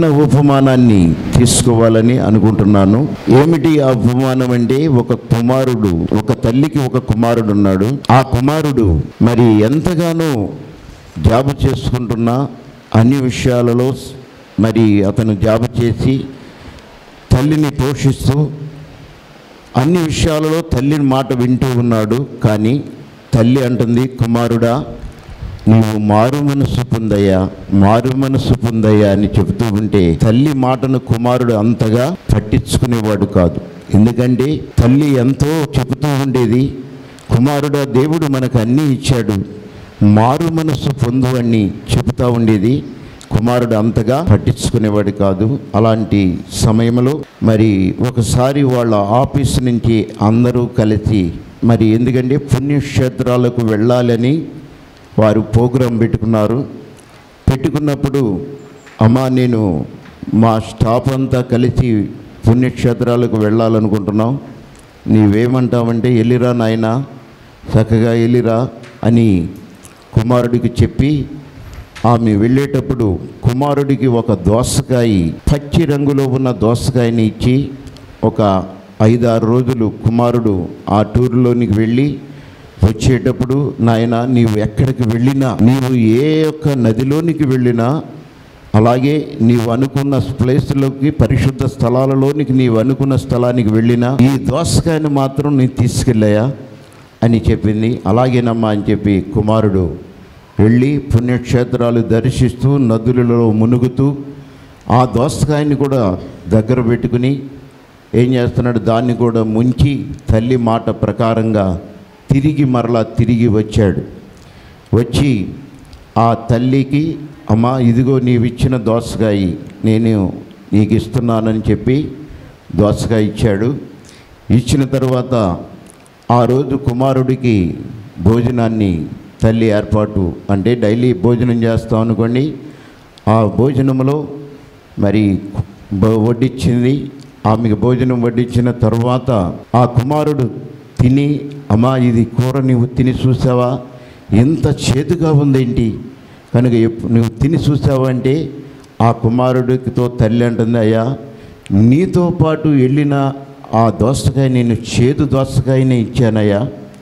చిన్న ఉపమానాన్ని తీసుకోవాలని అనుకుంటున్నాను ఏమిటి ఆ ఉపమానం అంటే ఒక కుమారుడు ఒక తల్లికి ఒక కుమారుడు ఉన్నాడు ఆ కుమారుడు మరి ఎంతగానో జాబు చేసుకుంటున్నా అన్ని విషయాలలో మరి అతను జాబు చేసి తల్లిని పోషిస్తూ అన్ని విషయాలలో తల్లిని మాట వింటూ ఉన్నాడు కానీ తల్లి అంటుంది కుమారుడా నీవు మారు మనసు పొందయ్యా మారు మనసు పొందయ్యా అని చెబుతూ ఉంటే తల్లి మాటను కుమారుడు అంతగా పట్టించుకునేవాడు కాదు ఎందుకంటే తల్లి ఎంతో చెబుతూ ఉండేది కుమారుడా దేవుడు మనకు అన్నీ ఇచ్చాడు మారు మనసు పొందు అని చెబుతూ ఉండేది కుమారుడు అంతగా పట్టించుకునేవాడు కాదు అలాంటి సమయంలో మరి ఒకసారి వాళ్ళ ఆఫీస్ నుంచి అందరూ కలిసి మరి ఎందుకంటే పుణ్యక్షేత్రాలకు వెళ్ళాలని వారు ప్రోగ్రాం పెట్టుకున్నారు పెట్టుకున్నప్పుడు అమ్మా నేను మా స్టాఫ్ అంతా కలిసి పుణ్యక్షేత్రాలకు వెళ్ళాలనుకుంటున్నాం నీవేమంటావంటే వెళ్ళిరా నాయనా చక్కగా వెళ్ళిరా అని కుమారుడికి చెప్పి ఆమె వెళ్ళేటప్పుడు కుమారుడికి ఒక దోసకాయ పచ్చి రంగులో ఉన్న దోసకాయని ఇచ్చి ఒక ఐదారు రోజులు కుమారుడు ఆ టూర్లోనికి వెళ్ళి వచ్చేటప్పుడు నాయన నీవు ఎక్కడికి వెళ్ళినా నీవు ఏ ఒక్క నదిలోనికి వెళ్ళినా అలాగే నీవు అనుకున్న ప్లేస్లోకి పరిశుద్ధ స్థలాలలోనికి నీవు అనుకున్న స్థలానికి వెళ్ళినా ఈ దోసకాయను మాత్రం నేను తీసుకెళ్ళాయా అని చెప్పింది అలాగేనమ్మా అని చెప్పి కుమారుడు వెళ్ళి పుణ్యక్షేత్రాలు దర్శిస్తూ నదులలో మునుగుతూ ఆ దోసకాయని కూడా దగ్గర పెట్టుకుని ఏం చేస్తున్నాడు దాన్ని కూడా ముంచి తల్లి మాట ప్రకారంగా తిరిగి మరలా తిరిగి వచ్చాడు వచ్చి ఆ తల్లికి అమ్మా ఇదిగో నీవు ఇచ్చిన దోసకాయ నేను నీకు ఇస్తున్నానని చెప్పి దోసకాయ ఇచ్చాడు ఇచ్చిన తర్వాత ఆ రోజు కుమారుడికి భోజనాన్ని తల్లి ఏర్పాటు అంటే డైలీ భోజనం చేస్తాం అనుకోండి ఆ భోజనంలో మరి బ- వడ్డించింది ఆమెకు భోజనం వడ్డించిన తర్వాత ఆ కుమారుడు తిని అమ్మా ఇది కూర నువ్వు తిని చూసావా ఎంత చేదుగా ఉందేంటి కనుక ఎప్పు- నువ్వు తిని చూసావా అంటే ఆ కుమారుడితో తల్లి అంటుంది అయ్యా నీతో పాటు వెళ్ళిన ఆ దోసకాయ నేను చేదు దోసకాయనే ఇచ్చానయ్యా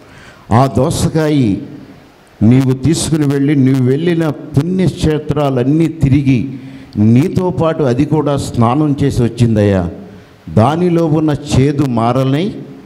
ఆ దోసకాయ నీవు తీసుకుని వెళ్ళి నువ్వు వెళ్ళిన పుణ్యక్షేత్రాలన్నీ తిరిగి నీతో పాటు అది కూడా స్నానం చేసి వచ్చిందయ్యా దానిలో ఉన్న చేదు మారలై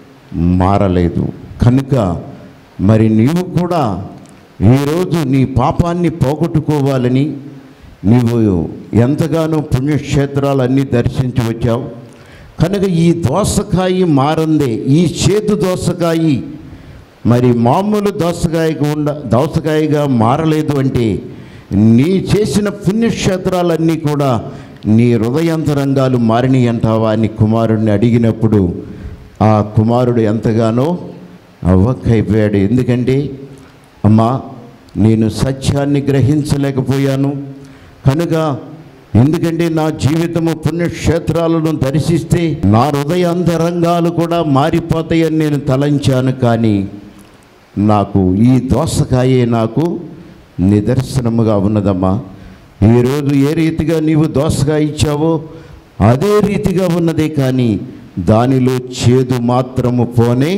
మారలేదు కనుక మరి నీవు కూడా ఈరోజు నీ పాపాన్ని పోగొట్టుకోవాలని నీవు ఎంతగానో పుణ్యక్షేత్రాలన్నీ దర్శించి వచ్చావు కనుక ఈ దోసకాయ మారందే ఈ చేదు దోసకాయ మరి మామూలు దోసకాయగా ఉండ దోసకాయగా మారలేదు అంటే నీ చేసిన పుణ్యక్షేత్రాలన్నీ కూడా నీ హృదయాంతరంగాలు మారిని అంటావా అని కుమారుడిని అడిగినప్పుడు ఆ కుమారుడు ఎంతగానో అవ్వక్కైపోయాడు ఎందుకంటే అమ్మా నేను సత్యాన్ని గ్రహించలేకపోయాను కనుక ఎందుకంటే నా జీవితము పుణ్యక్షేత్రాలను దర్శిస్తే నా హృదయాంతరంగాలు కూడా మారిపోతాయని నేను తలంచాను కానీ నాకు ఈ దోసకాయే నాకు నిదర్శనముగా ఉన్నదమ్మా ఈరోజు ఏ రీతిగా నీవు దోసకాయ ఇచ్చావో అదే రీతిగా ఉన్నదే కానీ దానిలో చేదు మాత్రము పోనే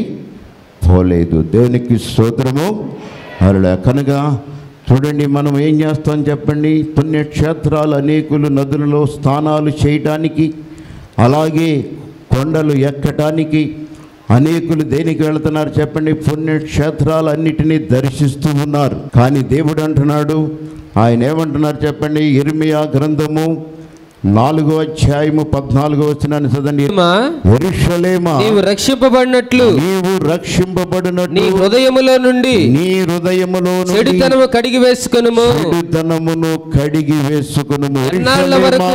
పోలేదు దేవునికి స్తోత్రము అరుడ కనుక చూడండి మనం ఏం చేస్తాం చెప్పండి పుణ్యక్షేత్రాలు అనేకులు నదులలో స్నానాలు చేయటానికి అలాగే కొండలు ఎక్కటానికి అనేకులు దేనికి వెళుతున్నారు చెప్పండి పుణ్యక్షేత్రాలన్నిటినీ దర్శిస్తూ ఉన్నారు కానీ దేవుడు అంటున్నాడు ఆయన ఏమంటున్నారు చెప్పండి ఇర్మియా గ్రంథము నాలుగో అధ్యాయము పద్నాలుగో వచ్చినాన్ని చదండి ఏమా? ఎరుషలేమా నీవు రక్షింపబడినట్లు నీవు రక్షింపబడినట్టు నీ హృదయములో నుండి నీ హృదయములో నుండి చెడుతనము కడిగి వేసుకొనుము చెడుతనమును కడిగి వేసుకును ఎన్నాళ్ళ వరకు?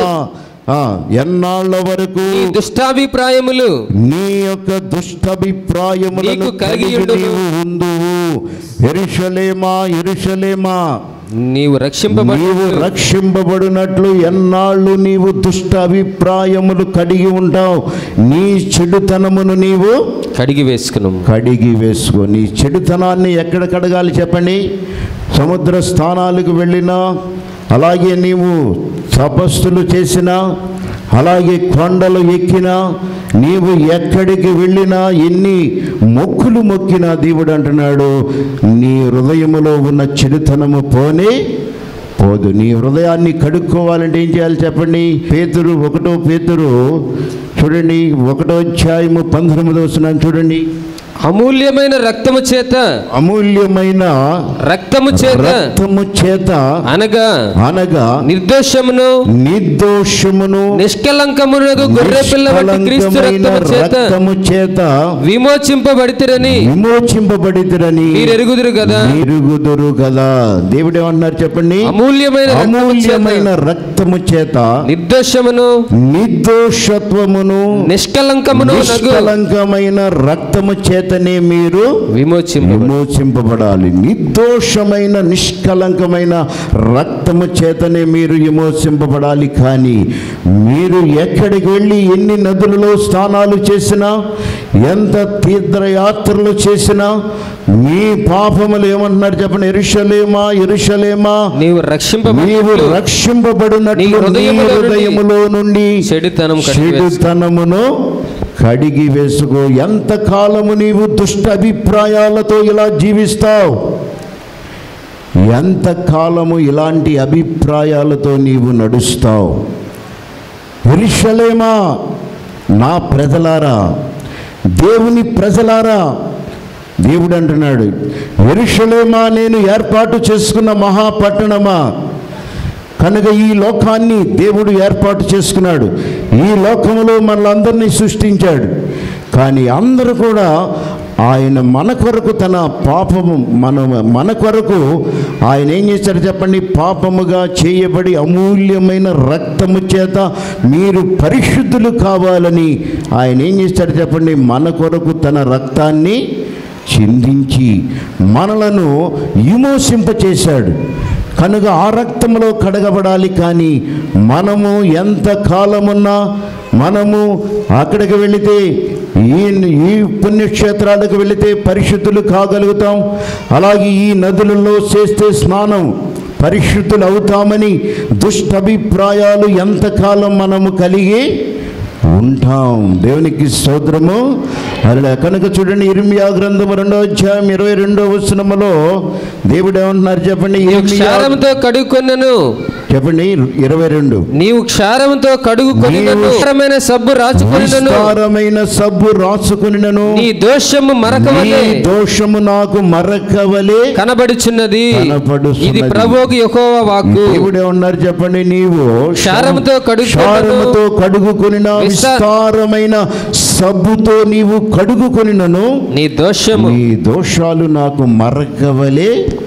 ఎన్నాళ్ళ వరకు నీ దుష్టాభిప్రాయములు నీ యొక్క దుష్టభిప్రాయములను నీకు కలిగి కలిగి ఉండును. నీవు ఉందువు ఎరుషలేమా ఎరుషలేమా నీవు రక్షింపబడి నీవు రక్షింపబడినట్లు ఎన్నాళ్ళు నీవు దుష్ట అభిప్రాయములు కలిగి ఉంటావు నీ చెడుతనమును నీవు కడిగి వేసుకున్నాము కడిగి వేసుకో నీ చెడుతనాన్ని ఎక్కడ కడగాలి చెప్పండి సముద్ర స్థానాలకు వెళ్ళినా అలాగే నీవు తపస్సులు చేసినా అలాగే కొండలు ఎక్కినా నీవు ఎక్కడికి వెళ్ళినా ఎన్ని మొక్కులు మొక్కినా దేవుడు అంటున్నాడు నీ హృదయములో ఉన్న చెడుతనము పోనే పోదు నీ హృదయాన్ని కడుక్కోవాలంటే ఏం చేయాలి చెప్పండి పేతురు ఒకటో పేతురు చూడండి ఒకటో అధ్యాయము పంతొమ్మిదో వస్తున్నాను చూడండి అమూల్యమైన రక్తము చేత అమూల్యమైన రక్తము చేత రక్తము చేత అనగా అనగా నిర్దోషమును నిర్దోషమును నిష్కలంకమునకు గొర్రె పిల్ల వంటి క్రీస్తు నిష్కలంకమైన రక్తము చేత రక్తము చేత విమోచింపబడితిరని విమోచింపబడితురని మీరు ఎరుగుదురు కదా ఎరుగుదురు కదా దేవుడు ఏమన్నారు చెప్పండి అమూల్యమైన రక్తము చేత అమూల్యమైన రక్తము చేత నిర్దోషమును నిర్దోషత్వమును నిష్కలంకమును నగు నిష్కలంకమైన రక్తము చేతనే మీరు విమోచింప విమోచింపబడాలి నిర్దోషమైన నిష్కలంకమైన రక్తము చేతనే మీరు విమోచింపబడాలి కానీ మీరు ఎక్కడికి వెళ్ళి ఎన్ని నదులలో స్నానాలు చేసినా ఎంత తీర్థయాత్రలు చేసినా మీ పాపములు ఏమంటున్నారు చెప్పండి ఎరుషలేమా ఎరుషలేమా నీవు నీవు రక్షింపబడినట్లు నీ రక్షింపబడినట్లు నీ హృదయములో నుండి హృదయములో నుండి చెడుతనం కడిగివేసు. చెడుతనమును కడిగి వేసుకో ఎంత కాలము నీవు దుష్ట అభిప్రాయాలతో ఇలా జీవిస్తావు ఎంత కాలము ఇలాంటి అభిప్రాయాలతో నీవు నడుస్తావు ఎరుషలేమా నా ప్రజలారా దేవుని ప్రజలారా దేవుడు అంటున్నాడు ఎరుషలేమా నేను ఏర్పాటు చేసుకున్న మహాపట్టణమా కనుక ఈ లోకాన్ని దేవుడు ఏర్పాటు చేసుకున్నాడు ఈ లోకములో మనలందరినీ సృష్టించాడు కానీ అందరూ కూడా ఆయన మన కొరకు తన పాపము మన మన కొరకు ఆయన ఏం చేశాడు చెప్పండి పాపముగా చేయబడి అమూల్యమైన రక్తము చేత మీరు పరిశుద్ధులు కావాలని ఆయన ఏం చేశాడు చెప్పండి మన కొరకు తన రక్తాన్ని చిందించి మనలను విమోసింపచేశాడు కనుక ఆ రక్తంలో కడగబడాలి కానీ మనము ఎంత కాలమున్నా మనము అక్కడికి వెళితే ఈ ఈ పుణ్యక్షేత్రాలకు వెళితే పరిశుద్ధులు కాగలుగుతాం అలాగే ఈ నదులలో చేస్తే స్నానం పరిశుద్ధులు అవుతామని దుష్టభిప్రాయాలు ఎంతకాలం మనము కలిగి ఉంటాం దేవునికి స్తోత్రము అలా కనుక చూడండి ఇర్మియా గ్రంథము రెండో అధ్యాయం ఇరవై రెండో వచనములో దేవుడు ఏమంటున్నారు చెప్పండి నీవు ఇర్మియా- క్షారముతో కడుక్కొనను చెప్పండి ఇరవై రెండు నీవు క్షారముతో కడుగుకొనినను నీవు విస్తారమైన సబ్బు రాచుకొనినను విస్తారమైన సబ్బు రాసుకునినను నీ దోషము మరకవలే నీ దోషము నాకు మరకవలే కనబడుచున్నది కనబడుచున్నది. ఇది ప్రభువుకి యెహోవా వాక్కు దేవుడే ఉన్నారు చెప్పండి నీవు క్షారముతో కడుగుకొనును. క్షారముతో కడుగుకొనిన విస్తా- విస్తారమైన సబ్బుతో నీవు కడుగుకొనినను నీ దోషము నీ దోషాలు నాకు మరకవలే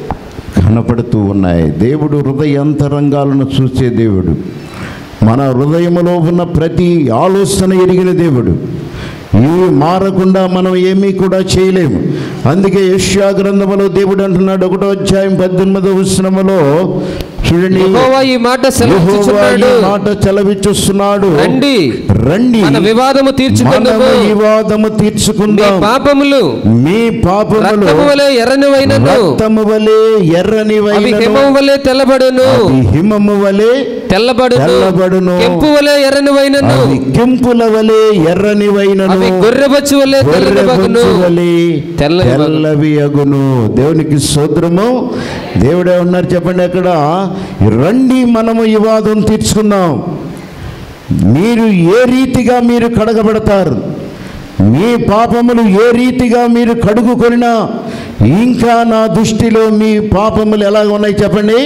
కనపడుతూ ఉన్నాయి దేవుడు హృదయాంతరంగాలను చూసే దేవుడు మన హృదయములో ఉన్న ప్రతి ఆలోచన ఎరిగిన దేవుడు ఇవి మారకుండా మనం ఏమీ కూడా చేయలేము అందుకే యష్యా గ్రంథములో దేవుడు అంటున్నాడు ఒకటో అధ్యాయం పద్దెనిమిదో వచనములో చూడండి యెహోవా ఈ మాట యెహోవా సెలవిచ్చుచున్నాడు ఈ మాట చెలవిచ్చుస్తున్నాడు రండి రండి మన వివాదము తీర్చుకుందాము మనము వివాదము మీ తీర్చుకుందాం పాపములు మీ పాపములు రక్తము వలె ఎర్రనివైనను రక్తము వలె అవి ఎర్రనివైనను హిమము వలె తెల్లబడును అవి హిమము వలె తెల్లబడును తెల్లబడును. కెంపు వలె ఎర్రనివైనను అవి కెంపుల వలె ఎర్రనివైనను అవి గొర్రెబచ్చు వలె తెల్లబగును గొర్రెబొచ్చు వలె తెల్లవి అగును. తెల్లవి అగును దేవునికి సోద్రము దేవుడే ఉన్నారు చెప్పండి అక్కడ రండి మనము ఈ వాదం తీర్చుకుందాం మీరు ఏ రీతిగా మీరు కడగబడతారు మీ పాపములు ఏ రీతిగా మీరు కడుగుకొనినా ఇంకా నా దృష్టిలో మీ పాపములు ఎలా ఉన్నాయి చెప్పండి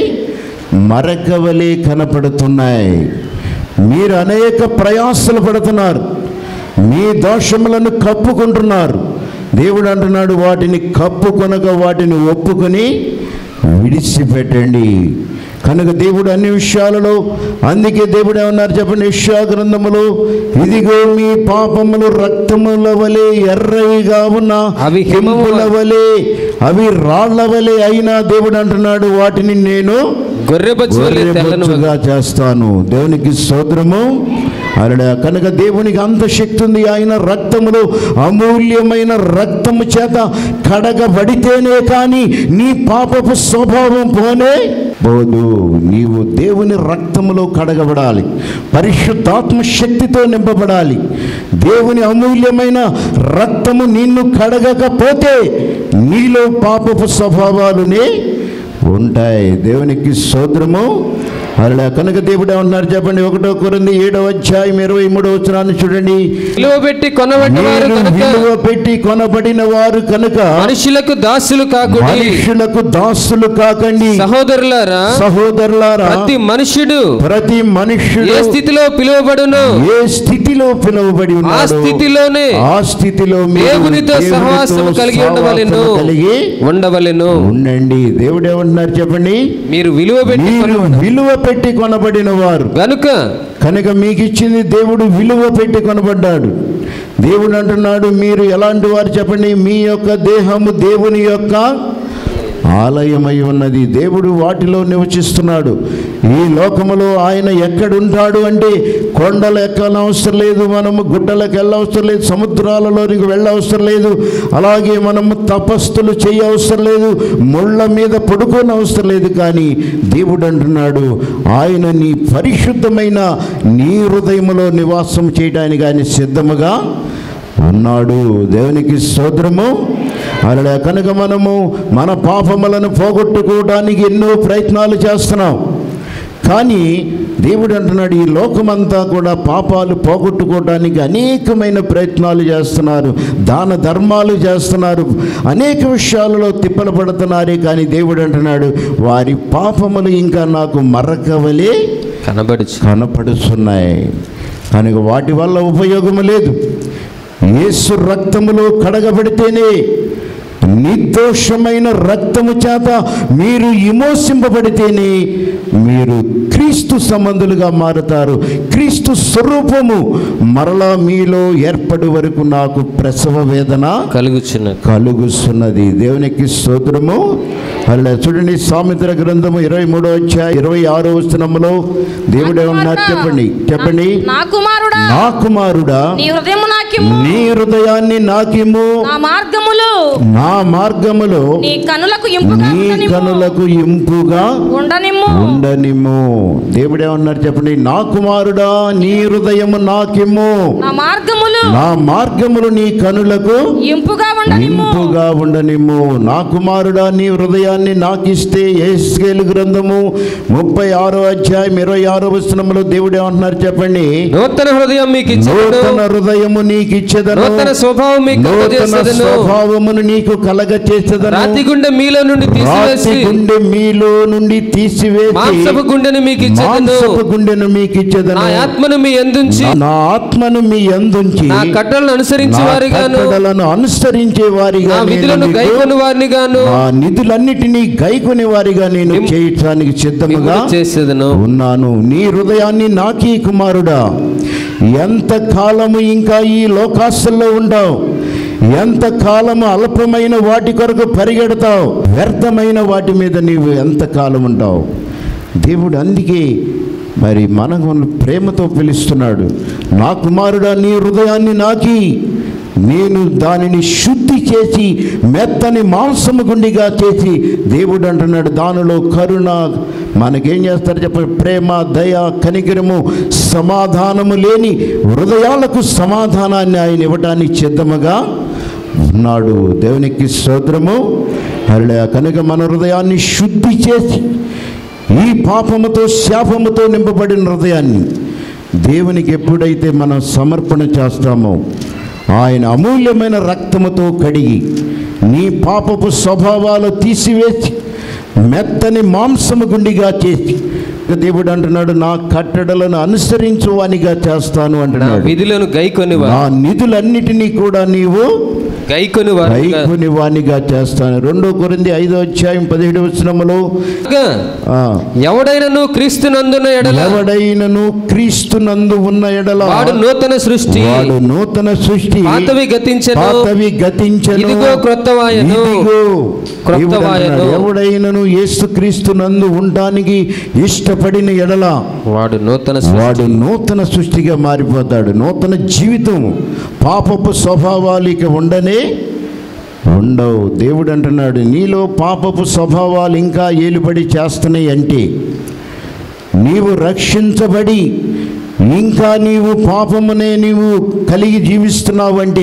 మరకవలే కనపడుతున్నాయి మీరు అనేక ప్రయాసలు పడుతున్నారు మీ దోషములను కప్పుకుంటున్నారు దేవుడు అంటున్నాడు వాటిని కప్పుకొనక వాటిని ఒప్పుకొని విడిచిపెట్టండి కనుక దేవుడు అన్ని విషయాలలో అందుకే దేవుడు ఏమన్నారు చెప్పండి యెషయా గ్రంథములో ఇదిగో మీ పాపములు రక్తముల వలె ఎర్రవిగా ఉన్న అవి హిమము హిమముల వలె అవి రాళ్ల వలె అయినా దేవుడు అంటున్నాడు వాటిని నేను గొర్రెబచ్చు వలె తెల్లను గొర్రెబొచ్చుగా చేస్తాను దేవునికి స్తోత్రము అలా కనుక దేవునికి అంత శక్తి ఉంది ఆయన రక్తములో అమూల్యమైన రక్తము చేత కడగబడితేనే కానీ నీ పాపపు స్వభావం పోనే పోదు నీవు దేవుని రక్తములో కడగబడాలి పరిశుద్ధాత్మ శక్తితో నింపబడాలి దేవుని అమూల్యమైన రక్తము నిన్ను కడగకపోతే నీలో పాపపు స్వభావాలునే ఉంటాయి దేవునికి స్తోత్రము అలా కనుక దేవుడు ఏమన్నారు చెప్పండి ఒకటో కొరింది ఏడో అధ్యాయం ఇరవై మూడో వచనాన్ని చూడండి విలువ పెట్టి కొనబడిన వారు మీరు కనుక విలువ పెట్టి కొనబడిన వారు కనుక మనుషులకు దాసులు కాకుడి మనుషులకు దాసులు కాకండి సహోదరులారా సహోదరులారా ప్రతి మనుష్యుడు ప్రతి మనుష్యుడు ఏ స్థితిలో పిలువబడును ఏ స్థితిలో పిలువబడి ఆ ఉన్నాడు స్థితిలోనే ఆ స్థితిలో మీరు దేవునితో దేవునితో సహవాసము కలిగి ఉండవలెను సహవాసము కలిగి ఉండవలెను ఉండండి దేవుడు ఏమంటున్నారు చెప్పండి మీరు విలువ పెట్టి మీరు కొనబడి విలువ పెట్టి కొనబడిన వారు గనుక కనుక మీకు ఇచ్చింది దేవుడు విలువ పెట్టి కొనబడ్డాడు దేవుడు అంటున్నాడు మీరు ఎలాంటి వారు చెప్పండి మీ యొక్క దేహము దేవుని యొక్క ఆలయమై ఉన్నది దేవుడు వాటిలో నివసిస్తున్నాడు ఈ లోకములో ఆయన ఎక్కడుంటాడు అంటే కొండలు ఎక్కనవసరం లేదు మనము గుట్టలకు వెళ్ళవసరం లేదు సముద్రాలలోనికి వెళ్ళవసరం లేదు అలాగే మనము తపస్సులు చేయవసరం లేదు ముళ్ళ మీద పడుకోని అవసరం లేదు కానీ దేవుడు అంటున్నాడు ఆయన నీ పరిశుద్ధమైన నీ హృదయములో నివాసం చేయడానికి ఆయన సిద్ధముగా ఉన్నాడు దేవునికి స్తోత్రము అలా కనుక మనము మన పాపములను పోగొట్టుకోవడానికి ఎన్నో ప్రయత్నాలు చేస్తున్నాం కానీ దేవుడు అంటున్నాడు ఈ లోకమంతా కూడా పాపాలు పోగొట్టుకోవడానికి అనేకమైన ప్రయత్నాలు చేస్తున్నారు దాన ధర్మాలు చేస్తున్నారు అనేక విషయాలలో తిప్పలు పడుతున్నారే కానీ దేవుడు అంటున్నాడు వారి పాపములు ఇంకా నాకు మరకవలే కనబడుచు కనపడుతున్నాయి కనుక వాటి వల్ల ఉపయోగము లేదు యేసు రక్తములో కడగబడితేనే నిర్దోషమైన రక్తము చేత మీరు విమోచింపబడితేనే మీరు క్రీస్తు సంబంధులుగా మారుతారు క్రీస్తు స్వరూపము మరలా మీలో ఏర్పడి వరకు నాకు ప్రసవ వేదన కలుగుచున్నది కలుగుతున్నది దేవునికి స్తోత్రము అలా చూడండి సామిత్ర గ్రంథము ఇరవై మూడో అధ్యాయ ఇరవై ఆరో వచనములో దేవుడు ఏమన్నారు చెప్పండి చెప్పండి నా కుమారుడా నా కుమారుడా నీ హృదయము నాకిమ్ము నీ హృదయాన్ని నాకిము నా మార్గములు నా మార్గములో నీ కనులకు ఇంపుగా నీ ఉండనిమ్ము. కనులకు ఇంపుగా ఉండనిమ్ము ఉండనిమ్ము దేవుడు ఏమన్నారు చెప్పండి నా కుమారుడా నీ హృదయము నాకిమ్ము నా మార్గములు నా మార్గములు నీ కనులకు ఇంపుగా ఉండనిమ్ము ఇంపుగా ఉండనిమ్ము నా కుమారుడా నీ హృదయాన్ని నాకిస్తే ఏస్కేలు గ్రంథము ముప్పై ఆరో అధ్యాయం ఇరవై ఆరో వచనములో దేవుడు ఏమంటున్నారు చెప్పండి నూతన హృదయం మీకు ఇచ్చేదను నూతన హృదయము నీకు ఇచ్చేదను నూతన స్వభావం మీకు నూతన కలుగజేసేదను స్వభావమును నీకు కలగ చేసేదను రాతి గుండె మీలో నుండి రాతి తీసివేసి గుండె మీలో నుండి తీసివేసి మాంసపు గుండెని మీకు ఇచ్చేదను మాంసపు గుండెను మీకు ఇచ్చేదను నా ఆత్మను మీ ఎందుంచి నా ఆత్మను మీ అందుంచి నా కట్టలను అనుసరించి నా వారిగాను కట్టడలను అనుసరించే వారిగా నా నేను విధులను మీకు గైకొని వారిని గాను ఆ నిధులన్నిటినీ గైకొని వారిగా నేను మిమ్- చేయటానికి సిద్ధముగా చేసేదను ఉన్నాను నీ హృదయాన్ని నాకీ కుమారుడా ఎంత కాలము ఇంకా ఈ లోకాస్తుల్లో ఉండవు ఎంత కాలము అల్పమైన వాటి కొరకు పరిగెడతావు వ్యర్థమైన వాటి మీద నీవు ఎంత కాలం ఉంటావు దేవుడు అందుకే మరి మనకు ప్రేమతో పిలుస్తున్నాడు నా కుమారుడా నీ హృదయాన్ని నాకి నేను దానిని శుద్ధి చేసి మెత్తని మాంసము గుండిగా చేసి దేవుడు అంటున్నాడు దానిలో కరుణ మనకేం చేస్తారు చెప్ప ప్రేమ దయ కనికరము సమాధానము లేని హృదయాలకు సమాధానాన్ని ఆయన ఇవ్వడానికి సిద్ధముగా ఉన్నాడు దేవునికి స్తోత్రము అలా కనుక మన హృదయాన్ని శుద్ధి చేసి ఈ పాపముతో శాపముతో నింపబడిన హృదయాన్ని దేవునికి ఎప్పుడైతే మనం సమర్పణ చేస్తామో ఆయన అమూల్యమైన రక్తముతో కడిగి నీ పాపపు స్వభావాలు తీసివేసి మెత్తని మాంసము గుండిగా చేసి దేవుడు అంటున్నాడు నా కట్టడలను అనుసరించు వానిగా చేస్తాను నా అంటున్నాడు విధులను గైకొని వారు నా నిధులన్నిటినీ కూడా నీవు గైకొని వారు కైకొని వానిగా చేస్తాను రెండో కొరింది ఐదో అధ్యాయం పదిహేడు వచనములో ఆ, ఎవడైనను క్రీస్తు నందున ఎడల ఎవడైనను క్రీస్తు నందు ఉన్న ఎడల వాడు నూతన సృష్టి వాడు నూతన సృష్టి పాతవి గతించెను పాతవి గతించను ఇదిగో క్రొత్తవాయెను. ఇదిగో క్రొత్తవాయెను. దేవుడు అన్నాడు, ఎవడైనను యేసుక్రీస్తు నందు ఉండటానికి ఇష్టపడిన ఎడల వాడు నూతన సృష్టి వాడు నూతన సృష్టిగా మారిపోతాడు నూతన జీవితం పాపపు స్వభావాలు ఇక ఉండనే ఉండవు దేవుడు అంటున్నాడు నీలో పాపపు స్వభావాలు ఇంకా ఏలుబడి చేస్తున్నాయి అంటే నీవు రక్షించబడి ఇంకా నీవు పాపమునే నీవు కలిగి జీవిస్తున్నావంటే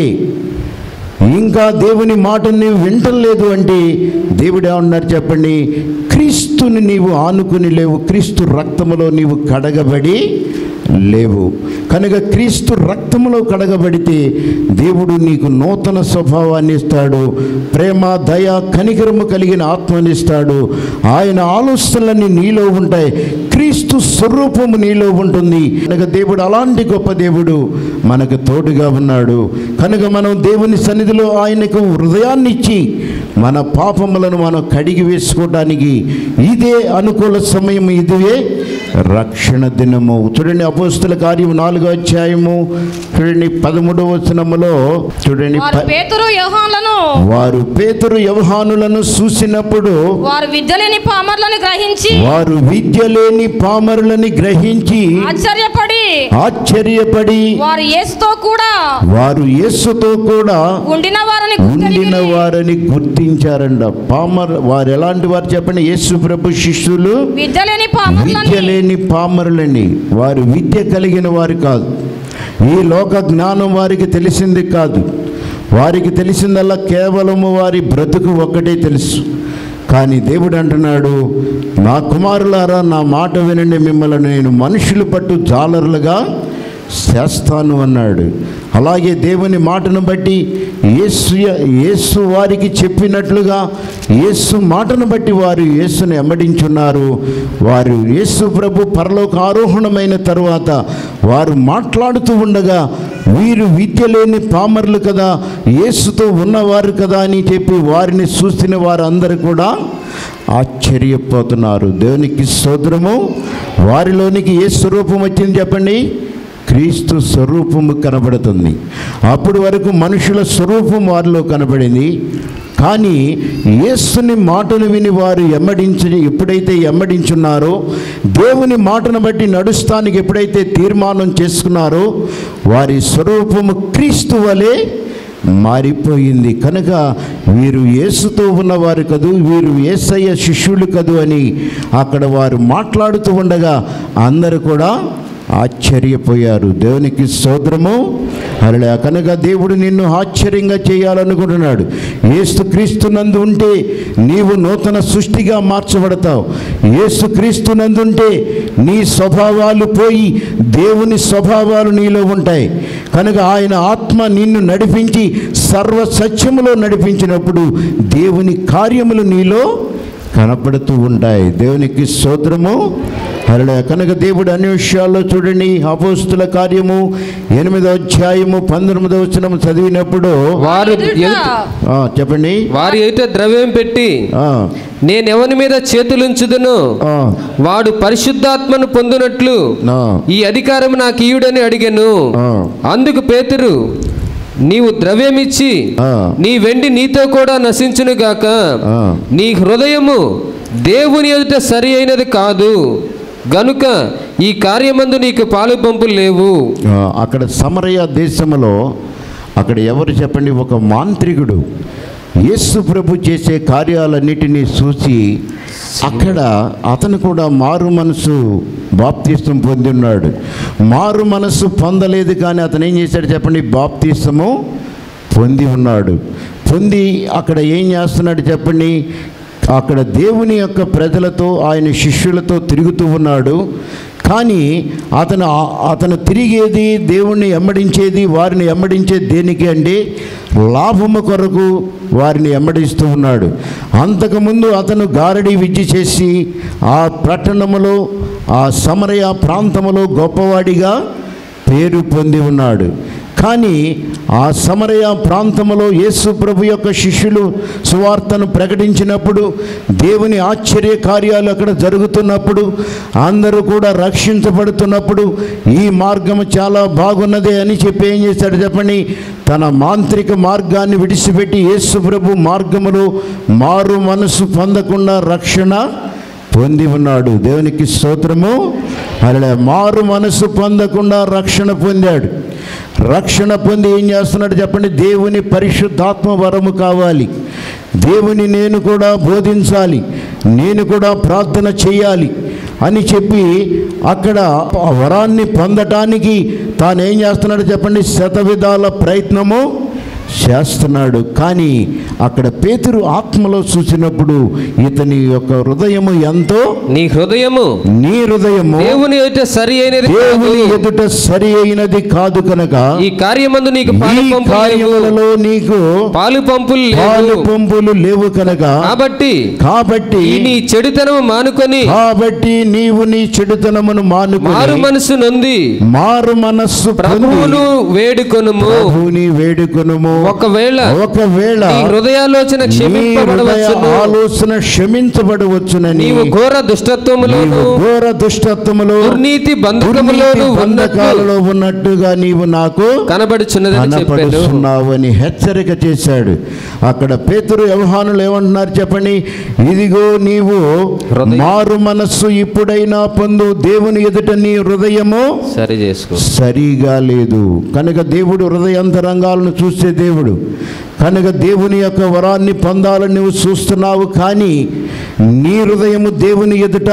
ఇంకా దేవుని మాటను నీవు వింటలేదు అంటే దేవుడు ఏమన్నారు చెప్పండి క్రీస్తుని నీవు ఆనుకుని లేవు క్రీస్తు రక్తములో నీవు కడగబడి లేవు కనుక క్రీస్తు రక్తములో కడగబడితే దేవుడు నీకు నూతన స్వభావాన్ని ఇస్తాడు ప్రేమ దయ కనికరము కలిగిన ఆత్మనిస్తాడు ఆయన ఆలోచనలన్నీ నీలో ఉంటాయి క్రీస్తు స్వరూపము నీలో ఉంటుంది కనుక దేవుడు అలాంటి గొప్ప దేవుడు మనకు తోడుగా ఉన్నాడు కనుక మనం దేవుని సన్నిధిలో ఆయనకు హృదయాన్ని ఇచ్చి మన పాపములను మనం కడిగి వేసుకోవడానికి ఇదే అనుకూల సమయం ఇదే రక్షణ దినము చూడండి అపోస్తుల కార్యం నాలుగో అధ్యాయము చూడండి పదమూడవ వచనములో చూడండి వారు ప- పేతురు యోహాన్లను వారు పేతురు యవహానులను చూసినప్పుడు వారు విద్యలేని పామర్లను గ్రహించి వారు విద్య లేని పామరులని గ్రహించి ఆశ్చర్యపడి ఆశ్చర్యపడి వారు యేసుతో కూడా వారు యేసుతో కూడా ఉండిన వారిని ఉండిన గుర్తెరిగి వారని గుర్తించారంట పామర్ వారు ఎలాంటి వారు చెప్పండి యేసు ప్రభు శిష్యులు విద్యలేని విద్య పామర్లని లేని పామరులని వారు విద్య కలిగిన వారు కాదు ఈ లోక జ్ఞానం వారికి తెలిసింది కాదు వారికి తెలిసిందల్లా కేవలము వారి బ్రతుకు ఒక్కటే తెలుసు కానీ దేవుడు అంటున్నాడు నా కుమారులారా నా మాట వినండి మిమ్మల్ని నేను మనుషులు పట్టు జాలరులుగా చేస్తాను అన్నాడు అలాగే దేవుని మాటను బట్టి యేసు యేసు వారికి చెప్పినట్లుగా యేసు మాటను బట్టి వారు యేసుని ఎమ్మడించున్నారు వారు యేసు ప్రభు పరలోక ఆరోహణమైన తరువాత వారు మాట్లాడుతూ ఉండగా వీరు విద్య లేని పామర్లు కదా యేసుతో ఉన్నవారు కదా అని చెప్పి వారిని చూసిన వారందరూ కూడా ఆశ్చర్యపోతున్నారు దేవునికి స్తోత్రము వారిలోనికి ఏ స్వరూపం వచ్చింది చెప్పండి క్రీస్తు స్వరూపము కనబడుతుంది అప్పుడు వరకు మనుషుల స్వరూపం వారిలో కనబడింది కానీ యేసుని మాటలు విని వారు ఎమ్మడించి ఎప్పుడైతే ఎమ్మడించున్నారో దేవుని మాటను బట్టి నడుస్తానికి ఎప్పుడైతే తీర్మానం చేసుకున్నారో వారి స్వరూపము క్రీస్తు వలె మారిపోయింది కనుక వీరు యేసుతో ఉన్నవారు కదూ వీరు యేసయ్య శిష్యులు కదూ అని అక్కడ వారు మాట్లాడుతూ ఉండగా అందరూ కూడా ఆశ్చర్యపోయారు దేవునికి సోదరము అలా కనుక దేవుడు నిన్ను ఆశ్చర్యంగా చేయాలనుకుంటున్నాడు ఏసు క్రీస్తునందు ఉంటే నీవు నూతన సృష్టిగా మార్చబడతావు ఏసు క్రీస్తునందు ఉంటే నీ స్వభావాలు పోయి దేవుని స్వభావాలు నీలో ఉంటాయి కనుక ఆయన ఆత్మ నిన్ను నడిపించి సర్వ సత్యములో నడిపించినప్పుడు దేవుని కార్యములు నీలో కనపడుతూ ఉంటాయి దేవునికి స్తోత్రము హరళ కనుక దేవుడు అన్ని విషయాల్లో చూడండి అపోస్తుల కార్యము ఎనిమిదో అధ్యాయము పంతొమ్మిదో వచనం చదివినప్పుడు వారు ఎదుట ఎదుట- ఆ, చెప్పండి వారి ఎదుట ద్రవ్యం పెట్టి ఆ, నేనెవని మీద చేతులుంచుదును ఆ, వాడు పరిశుద్ధాత్మను పొందినట్లు ఆ, ఈ అధికారం నాకు ఇయుడని అడిగాను ఆ. అందుకు పేతురు నీవు ద్రవ్యమిచ్చి ఆ. నీ వెండి నీతో కూడా నశించును గాక ఆ. నీ హృదయము దేవుని ఎదుట సరి అయినది కాదు గనుక ఈ కార్యమందు నీకు పాలు పంపులు లేవు ఆ, అక్కడ సమరయ దేశంలో అక్కడ ఎవరు చెప్పండి ఒక మాంత్రికుడు యేసు ప్రభు చేసే కార్యాలన్నిటినీ చూసి అక్కడ అతను కూడా మారు మనసు బాప్తీసం పొంది ఉన్నాడు మారు మనసు పొందలేదు కానీ అతను ఏం చేశాడు చెప్పండి బాప్తీసము పొంది ఉన్నాడు పొంది అక్కడ ఏం చేస్తున్నాడు చెప్పండి అక్కడ దేవుని యొక్క ప్రజలతో ఆయన శిష్యులతో తిరుగుతూ ఉన్నాడు కానీ అతను అతను తిరిగేది దేవుణ్ణి ఎమ్మడించేది వారిని ఎమ్మడించేది దేనికి అంటే లాభము కొరకు వారిని ఎమ్మడిస్తూ ఉన్నాడు అంతకుముందు అతను గారడి విద్య చేసి ఆ పట్టణములో ఆ సమరయ ప్రాంతములో గొప్పవాడిగా పేరు పొంది ఉన్నాడు కానీ ఆ సమరయ ప్రాంతంలో యేసు ప్రభు యొక్క శిష్యులు సువార్తను ప్రకటించినప్పుడు దేవుని ఆశ్చర్య కార్యాలు అక్కడ జరుగుతున్నప్పుడు అందరూ కూడా రక్షించబడుతున్నప్పుడు ఈ మార్గము చాలా బాగున్నదే అని చెప్పి ఏం చేశాడు చెప్పండి తన మాంత్రిక మార్గాన్ని విడిచిపెట్టి యేసు ప్రభు మార్గములో మారు మనసు పొందకుండా రక్షణ పొంది ఉన్నాడు దేవునికి స్తోత్రము అలా మారు మనసు పొందకుండా రక్షణ పొందాడు రక్షణ పొంది ఏం చేస్తున్నాడు చెప్పండి దేవుని పరిశుద్ధాత్మ వరము కావాలి దేవుని నేను కూడా బోధించాలి నేను కూడా ప్రార్థన చేయాలి అని చెప్పి అక్కడ ఆ వరాన్ని పొందటానికి తాను ఏం చేస్తున్నాడు చెప్పండి శతవిధాల ప్రయత్నము చేస్తున్నాడు కానీ అక్కడ పేతురు ఆత్మలో చూసినప్పుడు ఇతని యొక్క హృదయము ఎంతో నీ హృదయము నీ హృదయము దేవుని ఎదుట సరి అయినది కాదు. దేవుని ఎదుట సరి అయినది కాదు కనుక ఈ కార్యమందు నీకు పాలు ఈ పంపులు లేవు. కార్యములలో నీకు పాలు పంపులు పాలు లేవు పంపులు లేవు కనుక కాబట్టి కాబట్టి ఈ నీ చెడుతనము మానుకొని కాబట్టి నీవు నీ చెడుతనమును మారు మానుకుని మనసు నొంది మారు మనస్సు పొంది ప్రభువును వేడుకొనుము ప్రభువుని వేడుకొనుము ఒకవేళ ఒకవేళ నీ హృదయాలోచన నీ హృదయ క్షమింపబడవచ్చును ఆలోచన క్షమించబడవచ్చునని నీవు ఘోర దుష్టత్వములోను నీవు ఘోర దుష్టత్వములో దుర్నీతి దుర్నీతి బంధకములోను ఉన్నట్లు బంధకాలలో ఉన్నట్టుగా నీవు నాకు కనబడుచున్నదని చెప్పాడు కనపడుస్తున్నావు అని హెచ్చరిక చేశాడు అక్కడ పేతురు వ్యవహానులు ఏమంటున్నారు చెప్పండి ఇదిగో నీవు హృదయం. మారు మనస్సు ఇప్పుడైనా పొందు దేవుని ఎదుట నీ హృదయము సరి చేసుకో సరిగా లేదు కనుక దేవుడు హృదయాంతరంగాలను చూసే దేవుడు కనుక దేవుని యొక్క వరాన్ని పొందాలని నువ్వు చూస్తున్నావు కానీ నీ హృదయము దేవుని ఎదుట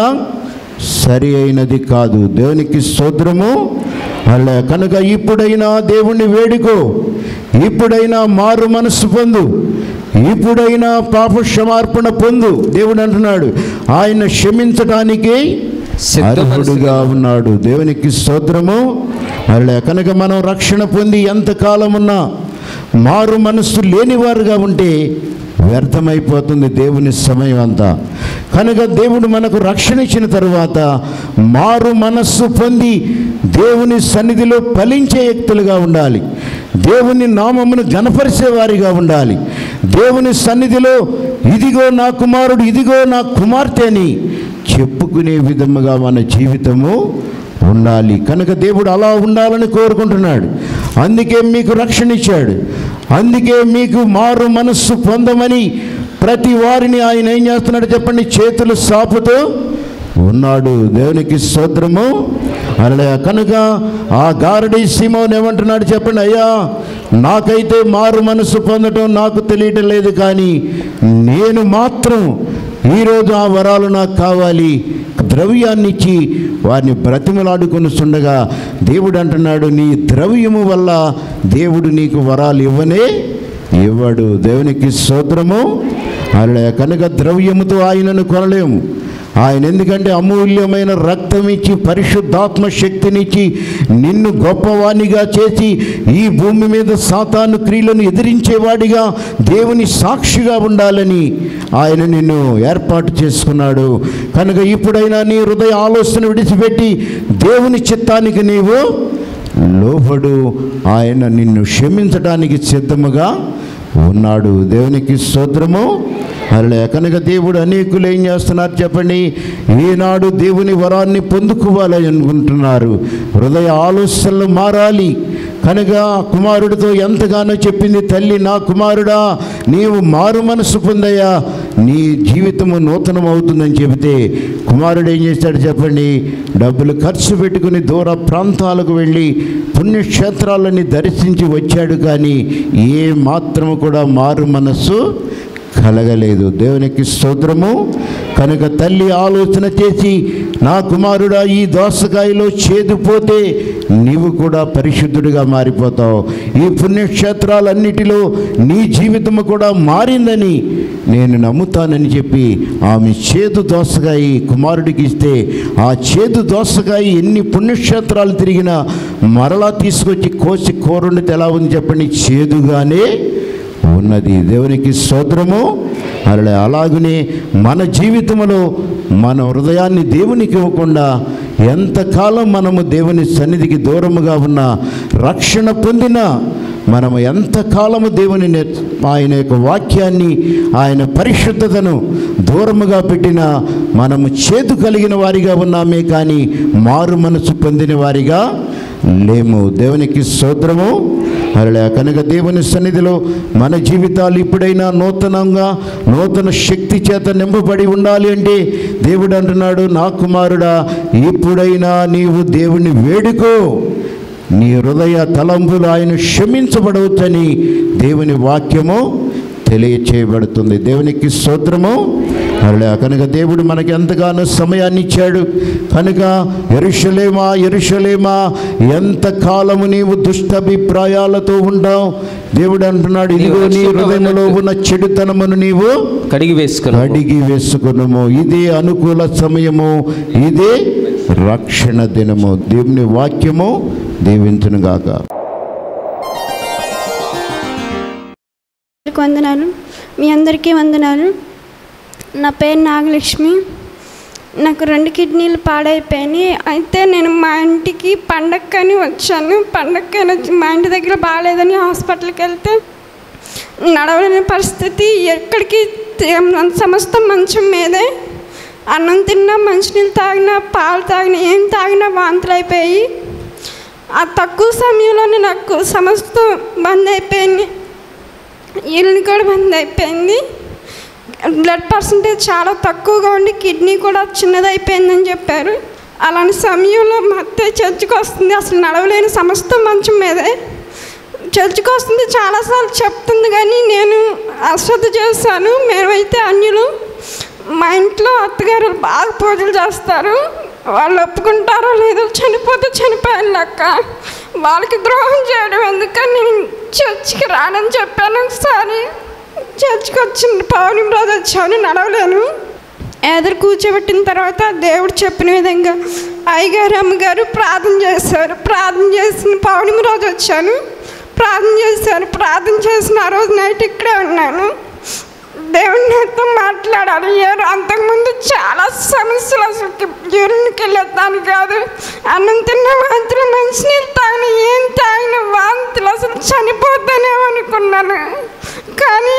సరి అయినది కాదు దేవునికి స్తోత్రము అలా కనుక ఇప్పుడైనా దేవుణ్ణి వేడుకో ఇప్పుడైనా మారు మనస్సు పొందు ఇప్పుడైనా పాప క్షమార్పణ పొందు దేవుడు అంటున్నాడు ఆయన క్షమించటానికి సిద్ధ మనసు అర్హుడుగా ఉన్నాడు దేవునికి స్తోత్రము అలా కనుక మనం రక్షణ పొంది ఎంతకాలం ఉన్నా మారు మనస్సు లేనివారుగా ఉంటే వ్యర్థమైపోతుంది దేవుని సమయం అంతా కనుక దేవుడు మనకు రక్షణ ఇచ్చిన తరువాత మారు మనస్సు పొంది దేవుని సన్నిధిలో ఫలించే వ్యక్తులుగా ఉండాలి దేవుని నామమును గనపరిచే వారిగా ఉండాలి దేవుని సన్నిధిలో ఇదిగో నా కుమారుడు ఇదిగో నా కుమార్తె అని చెప్పుకునే విధముగా మన జీవితము ఉండాలి కనుక దేవుడు అలా ఉండాలని కోరుకుంటున్నాడు అందుకే మీకు రక్షణ ఇచ్చాడు అందుకే మీకు మారు మనస్సు పొందమని ప్రతి వారిని ఆయన ఏం చేస్తున్నాడు చెప్పండి చేతులు సాపుతూ ఉన్నాడు దేవునికి స్తోత్రము అలా కనుక ఆ గారడి సీమోన్ ఏమంటున్నాడు చెప్పండి అయ్యా నాకైతే మారు మనసు పొందటం నాకు తెలియటం లేదు కానీ నేను మాత్రం ఈరోజు ఆ వరాలు నాకు కావాలి ద్రవ్యాన్ని ఇచ్చి వారిని బ్రతిమలాడుకొనిస్తుండగా దేవుడు అంటున్నాడు నీ ద్రవ్యము వల్ల దేవుడు నీకు వరాలు ఇవ్వనే ఇవ్వడు దేవునికి స్తోత్రము అలా కనుక ద్రవ్యముతో ఆయనను కొనలేము ఆయన ఎందుకంటే అమూల్యమైన రక్తం ఇచ్చి పరిశుద్ధాత్మ శక్తినిచ్చి నిన్ను గొప్పవాణిగా చేసి ఈ భూమి మీద సాతాను క్రియలను ఎదిరించేవాడిగా దేవుని సాక్షిగా ఉండాలని ఆయన నిన్ను ఏర్పాటు చేసుకున్నాడు కనుక ఇప్పుడైనా నీ హృదయ ఆలోచన విడిచిపెట్టి దేవుని చిత్తానికి నీవు లోబడు ఆయన నిన్ను క్షమించడానికి సిద్ధముగా ఉన్నాడు దేవునికి స్తోత్రము అలా కనుక దేవుడు అనేకులు ఏం చేస్తున్నారు చెప్పండి ఈనాడు దేవుని వరాన్ని పొందుకోవాలని అనుకుంటున్నారు హృదయ ఆలోచనలు మారాలి కనుక కుమారుడితో ఎంతగానో చెప్పింది తల్లి నా కుమారుడా నీవు మారు మనసు పొందయ్యా నీ జీవితము నూతనం అవుతుందని చెబితే కుమారుడు ఏం చేశాడు చెప్పండి డబ్బులు ఖర్చు పెట్టుకుని దూర ప్రాంతాలకు వెళ్ళి పుణ్యక్షేత్రాలని దర్శించి వచ్చాడు కానీ ఏ మాత్రము కూడా మారు మనస్సు కలగలేదు దేవునికి స్తోత్రము కనుక తల్లి ఆలోచన చేసి నా కుమారుడా ఈ దోసకాయలో చేదుపోతే నీవు కూడా పరిశుద్ధుడిగా మారిపోతావు ఈ పుణ్యక్షేత్రాలన్నిటిలో నీ జీవితము కూడా మారిందని నేను నమ్ముతానని చెప్పి ఆమె చేదు దోసకాయ కుమారుడికి ఇస్తే ఆ చేదు దోసకాయ ఎన్ని పుణ్యక్షేత్రాలు తిరిగినా మరలా తీసుకొచ్చి కోసి కూరండితే ఎలా ఉంది చెప్పండి చేదుగానే ఉన్నది దేవునికి స్తోత్రము అలా అలాగనే మన జీవితంలో మన హృదయాన్ని దేవునికి ఇవ్వకుండా ఎంతకాలం మనము దేవుని సన్నిధికి దూరముగా ఉన్న రక్షణ పొందిన మనము ఎంతకాలము దేవుని నే- ఆయన యొక్క వాక్యాన్ని ఆయన పరిశుద్ధతను దూరముగా పెట్టినా మనము చేతు కలిగిన వారిగా ఉన్నామే కానీ మారు మనసు పొందిన వారిగా లేము దేవునికి స్తోత్రము అరలే కనుక దేవుని సన్నిధిలో మన జీవితాలు ఇప్పుడైనా నూతనంగా నూతన శక్తి చేత నింపబడి ఉండాలి అంటే దేవుడు అంటున్నాడు నా కుమారుడా ఇప్పుడైనా నీవు దేవుని వేడుకో నీ హృదయ తలంపులు ఆయన క్షమించబడవచ్చని దేవుని వాక్యము తెలియచేయబడుతుంది దేవునికి స్తోత్రము అలా కనుక దేవుడు మనకి ఎంతగానో సమయాన్ని ఇచ్చాడు కనుక ఎరుషలేమా ఎరుషలేమా ఎంత కాలము నీవు దుష్టభిప్రాయాలతో ఉంటావు దేవుడు అంటున్నాడు ఇదిగో నీ హృదయంలో ఉన్న చెడుతనమును నీవు కడిగి వేసుకున్నాము అడిగి వేసుకున్నాము ఇదే అనుకూల సమయము ఇదే రక్షణ దినము దేవుని వాక్యము దీవించునుగాక అందరికీ వందనాలు మీ అందరికీ వందనాలు నా పేరు నాగలక్ష్మి నాకు రెండు కిడ్నీలు పాడైపోయినాయి అయితే నేను మా ఇంటికి పండక్కని వచ్చాను పండక్కని వచ్చి మా ఇంటి దగ్గర బాగాలేదని హాస్పిటల్కి వెళ్తే నడవలేని పరిస్థితి ఎక్కడికి తే- సమస్తం మంచం మీదే అన్నం తిన్నా మంచినీళ్ళు తాగినా పాలు తాగినా ఏం తాగినా వాంతులు అయిపోయి ఆ తక్కువ సమయంలోనే నాకు సమస్తం బంద్ అయిపోయింది ఇల్లు కూడా బంద్ అయిపోయింది బ్లడ్ పర్సంటేజ్ చాలా తక్కువగా ఉండి కిడ్నీ కూడా చిన్నది అయిపోయిందని చెప్పారు అలాంటి సమయంలో మా అత్తయ్య చర్చికి వస్తుంది అసలు నడవలేని సమస్తం మంచం మీదే చర్చికి వస్తుంది చాలాసార్లు చెప్తుంది కానీ నేను అశ్రద్ధ చేశాను మేమైతే అన్యులు మా ఇంట్లో అత్తగారు బాగా పూజలు చేస్తారు వాళ్ళు ఒప్పుకుంటారో లేదో చనిపోతే చనిపోయాను లెక్క వాళ్ళకి ద్రోహం చేయడం ఎందుకని నేను చర్చికి రానని చెప్పాను ఒకసారి చర్చికి వచ్చిన పౌర్ణమి రోజు వచ్చాను నడవలేను ఎదురు కూర్చోబెట్టిన తర్వాత దేవుడు చెప్పిన విధంగా అయ్యగారు అమ్మగారు ప్రార్థన చేశారు ప్రార్థన చేసిన పౌర్ణమి రోజు వచ్చాను ప్రార్థన చేశారు ప్రార్థన చేసిన ఆ రోజు నైట్ ఇక్కడే ఉన్నాను దేవుని నాతో మాట్లాడాలి ఏరు అంతకుముందు చాలా సమస్యలు అసలు యూరిన్కి వెళ్ళేదాన్ని కాదు అన్నం తిన్న వాంతులు మంచినీళ్ళు తాగిన ఏం తాగిన వాంతులు అసలు చనిపోతానేమో అనుకున్నాను కానీ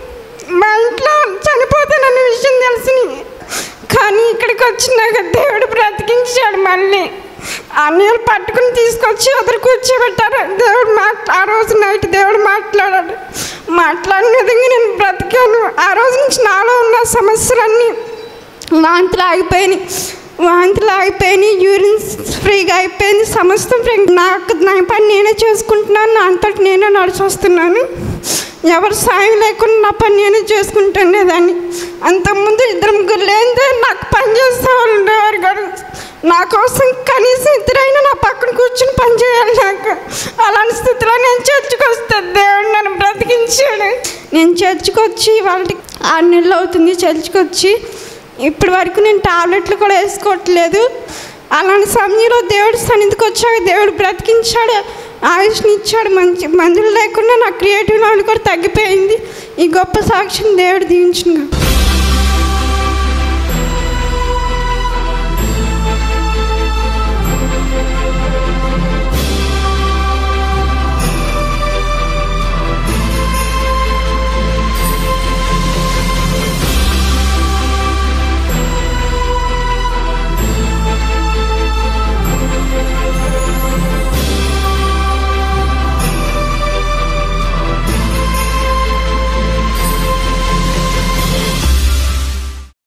మా ఇంట్లో చనిపోతానన్న విషయం తెలిసింది కానీ ఇక్కడికి వచ్చినాక దేవుడు బ్రతికించాడు మళ్ళీ అన్నయ్యలు పట్టుకుని తీసుకొచ్చి ఎదురు కూర్చోబెట్టారు దేవుడు మాట్లా ఆ రోజు నైట్ దేవుడు మాట్లాడాడు మాట్లాడిన విధంగా నేను బ్రతికాను ఆ రోజు నుంచి నాలో ఉన్న సమస్యలన్నీ వాంతులు ఆగిపోయినాయి వాంతులు ఆగిపోయినాయి యూరిన్ ఫ్రీగా అయిపోయింది సమస్తం ఫ్రీ నాకు నా పని నేనే చేసుకుంటున్నాను నా అంతటి నేనే నడిచి వస్తున్నాను ఎవరు సాయం లేకుండా నా పని నేనే చేసుకుంటుండేదాన్ని అంతకుముందు ఇద్దరు ముగ్గురు లేనిదే నాకు పని చేసే వాళ్ళు ఉండేవారు కాదు నా కోసం కనీసం ఇద్దరైనా నా పక్కన కూర్చుని పని చేయాలి నాకు అలాంటి స్థితిలో నేను చర్చకు వస్తే దేవుడు నన్ను బ్రతికించాడు నేను చర్చకు వచ్చి వాళ్ళకి ఆరు నెలలు అవుతుంది చర్చకు వచ్చి ఇప్పటి వరకు నేను టాబ్లెట్లు కూడా వేసుకోవట్లేదు అలాంటి సమయంలో దేవుడు సన్నిధికి వచ్చాక దేవుడు బ్రతికించాడు ఆయుష్ని ఇచ్చాడు మంచి మందులు లేకుండా నా క్రియేటివ్ లెవెల్ కూడా తగ్గిపోయింది ఈ గొప్ప సాక్ష్యం దేవుడు దీవించుగా